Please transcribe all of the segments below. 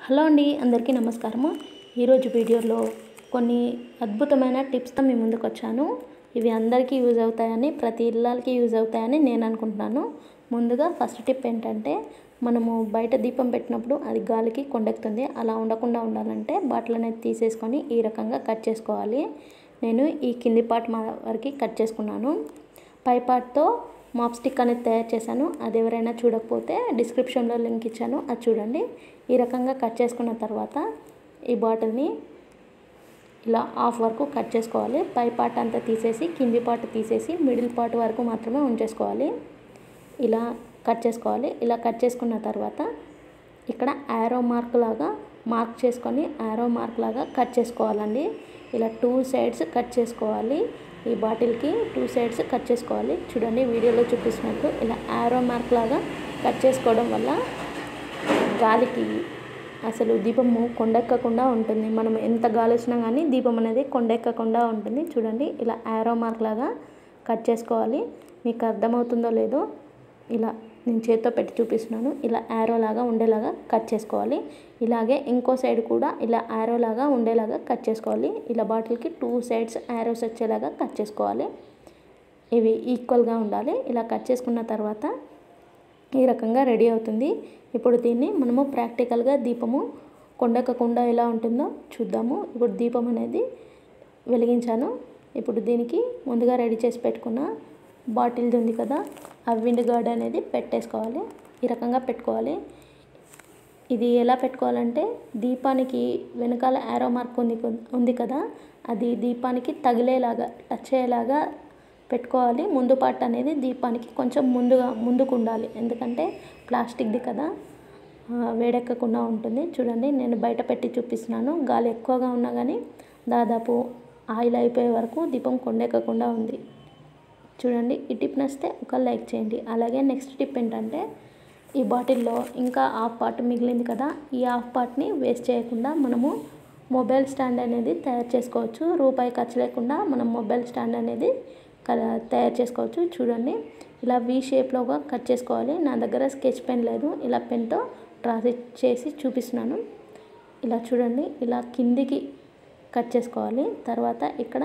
hello అండి అందరికీ నమస్కారము ఈరోజు వీడియోలో కొన్ని అద్భుతమైన టిప్స్తో మీ ముందుకు వచ్చాను ఇవి అందరికీ యూజ్ అవుతాయని ప్రతి ఇళ్ళకి యూజ్ అవుతాయని నేను అనుకుంటున్నాను ముందుగా ఫస్ట్ టిప్ ఏంటంటే మనము బయట దీపం పెట్టినప్పుడు అది గాలికి కొండెక్కుతుంది అలా ఉండకుండా ఉండాలంటే బాటిల్ అనేది తీసేసుకొని ఈ రకంగా కట్ చేసుకోవాలి నేను ఈ కింది పార్ట్ మా వరకు కట్ చేసుకున్నాను పై పార్ట్తో మాప్ స్టిక్ అనేది తయారు చేశాను అది ఎవరైనా చూడకపోతే డిస్క్రిప్షన్లో లింక్ ఇచ్చాను అది చూడండి ఈ రకంగా కట్ చేసుకున్న తర్వాత ఈ బాటిల్ని ఇలా హాఫ్ వరకు కట్ చేసుకోవాలి పై పార్ట్ అంతా తీసేసి కింది పార్ట్ తీసేసి మిడిల్ పార్ట్ వరకు మాత్రమే ఉంచేసుకోవాలి ఇలా కట్ చేసుకోవాలి ఇలా కట్ చేసుకున్న తర్వాత ఇక్కడ యారో మార్క్ లాగా మార్క్ చేసుకొని యారో మార్క్ లాగా కట్ చేసుకోవాలండి ఇలా టూ సైడ్స్ కట్ చేసుకోవాలి ఈ బాటిల్కి టూ సైడ్స్ కట్ చేసుకోవాలి చూడండి వీడియోలో చూపిస్తున్నట్టు ఇలా యారో మార్క్ లాగా కట్ చేసుకోవడం వల్ల గాలికి అసలు దీపము కొండెక్కకుండా ఉంటుంది మనం ఎంత గాలి వచ్చినా కానీ దీపం అనేది కొండెక్కకుండా ఉంటుంది చూడండి ఇలా యారో మార్క్ లాగా కట్ చేసుకోవాలి మీకు అర్థమవుతుందో లేదో ఇలా నేను చేత్తో పెట్టి చూపిస్తున్నాను ఇలా యారో లాగా ఉండేలాగా కట్ చేసుకోవాలి ఇలాగే ఇంకో సైడ్ కూడా ఇలా యారో లాగా ఉండేలాగా కట్ చేసుకోవాలి ఇలా బాటిల్కి టూ సైడ్స్ యారోస్ వచ్చేలాగా కట్ చేసుకోవాలి ఇవి ఈక్వల్గా ఉండాలి ఇలా కట్ చేసుకున్న తర్వాత ఈ రకంగా రెడీ అవుతుంది ఇప్పుడు దీన్ని మనము ప్రాక్టికల్గా దీపము కొండెక్కకుండా ఎలా ఉంటుందో చూద్దాము ఇప్పుడు దీపం అనేది వెలిగించాను ఇప్పుడు దీనికి ముందుగా రెడీ చేసి పెట్టుకున్న బాటిల్ది ఉంది కదా ఆ విండ్ గార్డ్ అనేది పెట్టేసుకోవాలి ఈ రకంగా పెట్టుకోవాలి ఇది ఎలా పెట్టుకోవాలంటే దీపానికి వెనకాల యారో మార్క్ ఉంది ఉంది కదా అది దీపానికి తగిలేలాగా టచ్ అయ్యేలాగా పెట్టుకోవాలి ముందు పార్ట్ అనేది దీపానికి కొంచెం ముందుగా ముందుకు ఉండాలి ఎందుకంటే ప్లాస్టిక్ది కదా వేడెక్కకుండా ఉంటుంది చూడండి నేను బయట పెట్టి చూపిస్తున్నాను గాలి ఎక్కువగా ఉన్నా కానీ దాదాపు ఆయిల్ అయిపోయే వరకు దీపం కొండెక్కకుండా ఉంది చూడండి ఈ టిప్ నచ్చితే ఒక లైక్ చేయండి అలాగే నెక్స్ట్ టిప్ ఏంటంటే ఈ బాటిల్లో ఇంకా హాఫ్ పార్ట్ మిగిలింది కదా ఈ హాఫ్ పార్ట్ని వేస్ట్ చేయకుండా మనము మొబైల్ స్టాండ్ అనేది తయారు చేసుకోవచ్చు రూపాయి ఖర్చు లేకుండా మనం మొబైల్ స్టాండ్ అనేది తయారు చేసుకోవచ్చు చూడండి ఇలా వి షేప్లోగా కట్ చేసుకోవాలి నా దగ్గర స్కెచ్ పెన్ లేదు ఇలా పెన్తో డ్రా చేసి చూపిస్తున్నాను ఇలా చూడండి ఇలా కిందికి కట్ చేసుకోవాలి తర్వాత ఇక్కడ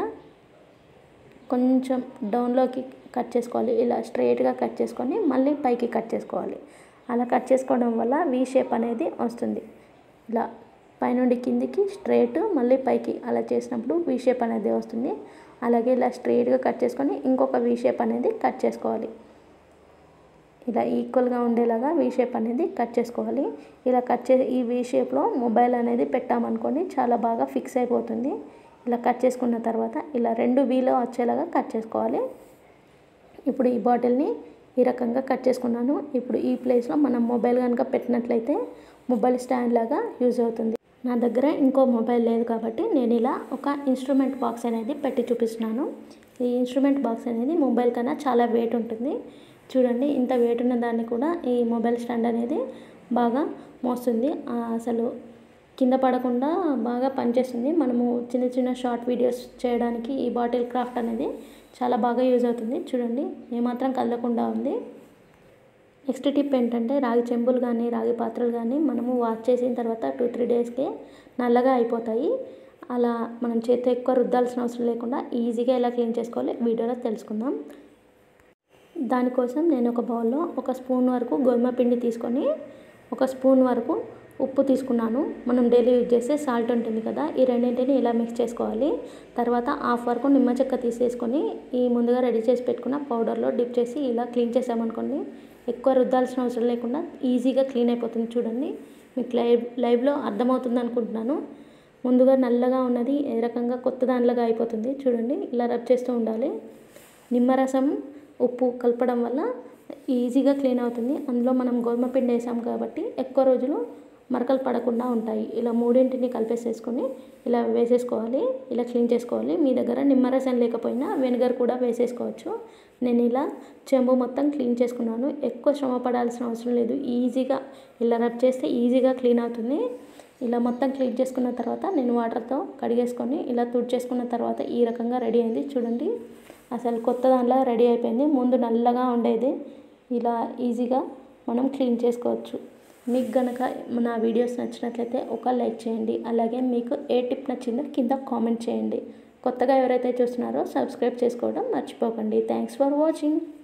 కొంచెం డౌన్లోకి కట్ చేసుకోవాలి ఇలా స్ట్రైట్గా కట్ చేసుకొని మళ్ళీ పైకి కట్ చేసుకోవాలి అలా కట్ చేసుకోవడం వల్ల వి షేప్ అనేది వస్తుంది ఇలా పైనుండి కిందికి స్ట్రైట్ మళ్ళీ పైకి అలా చేసినప్పుడు వి షేప్ అనేది వస్తుంది అలాగే ఇలా స్ట్రైట్గా కట్ చేసుకొని ఇంకొక వి షేప్ అనేది కట్ చేసుకోవాలి ఇలా ఈక్వల్గా ఉండేలాగా వి షేప్ అనేది కట్ చేసుకోవాలి ఇలా కట్ చే ఈ వి షేప్లో మొబైల్ అనేది పెట్టామనుకోండి చాలా బాగా ఫిక్స్ అయిపోతుంది ఇలా కట్ చేసుకున్న తర్వాత ఇలా రెండు వీలో వచ్చేలాగా కట్ చేసుకోవాలి ఇప్పుడు ఈ బాటిల్ని ఈ రకంగా కట్ చేసుకున్నాను ఇప్పుడు ఈ ప్లేస్లో మనం మొబైల్ కనుక పెట్టినట్లయితే మొబైల్ స్టాండ్ లాగా యూజ్ అవుతుంది నా దగ్గర ఇంకో మొబైల్ లేదు కాబట్టి నేను ఇలా ఒక ఇన్స్ట్రుమెంట్ బాక్స్ అనేది పెట్టి చూపిస్తున్నాను ఈ ఇన్స్ట్రుమెంట్ బాక్స్ అనేది మొబైల్ కన్నా చాలా వెయిట్ ఉంటుంది చూడండి ఇంత వెయిట్ ఉన్న దాన్ని కూడా ఈ మొబైల్ స్టాండ్ అనేది బాగా మోస్తుంది అసలు కింద పడకుండా బాగా పనిచేస్తుంది మనము చిన్న చిన్న షార్ట్ వీడియోస్ చేయడానికి ఈ బాటిల్ క్రాఫ్ట్ అనేది చాలా బాగా యూజ్ అవుతుంది చూడండి ఏమాత్రం కదలకుండా ఉంది నెక్స్ట్ టిప్ ఏంటంటే రాగి చెంబులు కానీ రాగి పాత్రలు కానీ మనము వాష్ చేసిన తర్వాత టూ త్రీ డేస్కే నల్లగా అయిపోతాయి అలా మనం చేతితో ఎక్కువ రుద్దాల్సిన అవసరం లేకుండా ఈజీగా ఎలా క్లీన్ చేసుకోవాలి వీడియోలో తెలుసుకుందాం దానికోసం నేను ఒక బౌల్లో ఒక స్పూన్ వరకు గోధుమ పిండి తీసుకొని ఒక స్పూన్ వరకు ఉప్పు తీసుకున్నాను మనం డైలీ యూజ్ చేసే సాల్ట్ ఉంటుంది కదా ఈ రెండింటిని ఇలా మిక్స్ చేసుకోవాలి తర్వాత హాఫ్ వరకు నిమ్మ చెక్క తీసేసుకొని ఈ ముందుగా రెడీ చేసి పెట్టుకున్న పౌడర్లో డిప్ చేసి ఇలా క్లీన్ చేసామనుకోండి ఎక్కువ రుద్దాల్సిన అవసరం లేకుండా ఈజీగా క్లీన్ అయిపోతుంది చూడండి మీకు లైవ్ లైవ్లో అర్థమవుతుంది అనుకుంటున్నాను ముందుగా నల్లగా ఉన్నది ఏ రకంగా కొత్త దానిలాగా అయిపోతుంది చూడండి ఇలా రబ్ చేస్తూ ఉండాలి నిమ్మరసం ఉప్పు కలపడం వల్ల ఈజీగా క్లీన్ అవుతుంది అందులో మనం గోధుమ పిండి వేసాం కాబట్టి ఎక్కువ రోజులు మరకలు పడకుండా ఉంటాయి ఇలా మూడింటిని కలిపేసేసుకొని ఇలా వేసేసుకోవాలి ఇలా క్లీన్ చేసుకోవాలి మీ దగ్గర నిమ్మరసం లేకపోయినా వెనిగర్ కూడా వేసేసుకోవచ్చు నేను ఇలా చెంబు మొత్తం క్లీన్ చేసుకున్నాను ఎక్కువ శ్రమ పడాల్సిన అవసరం లేదు ఈజీగా ఇలా రబ్ చేస్తే ఈజీగా క్లీన్ అవుతుంది ఇలా మొత్తం క్లీన్ చేసుకున్న తర్వాత నేను వాటర్తో కడిగేసుకొని ఇలా తుడిచేసుకున్న తర్వాత ఈ రకంగా రెడీ అయింది చూడండి అసలు కొత్త దానిలో రెడీ అయిపోయింది ముందు నల్లగా ఉండేది ఇలా ఈజీగా మనం క్లీన్ చేసుకోవచ్చు మీకు గనక నా వీడియోస్ నచ్చినట్లయితే ఒక లైక్ చేయండి అలాగే మీకు ఏ టిప్ నచ్చిందో కింద కామెంట్ చేయండి కొత్తగా ఎవరైతే చూస్తున్నారో సబ్స్క్రైబ్ చేసుకోవడం మర్చిపోకండి థ్యాంక్స్ ఫర్ వాచింగ్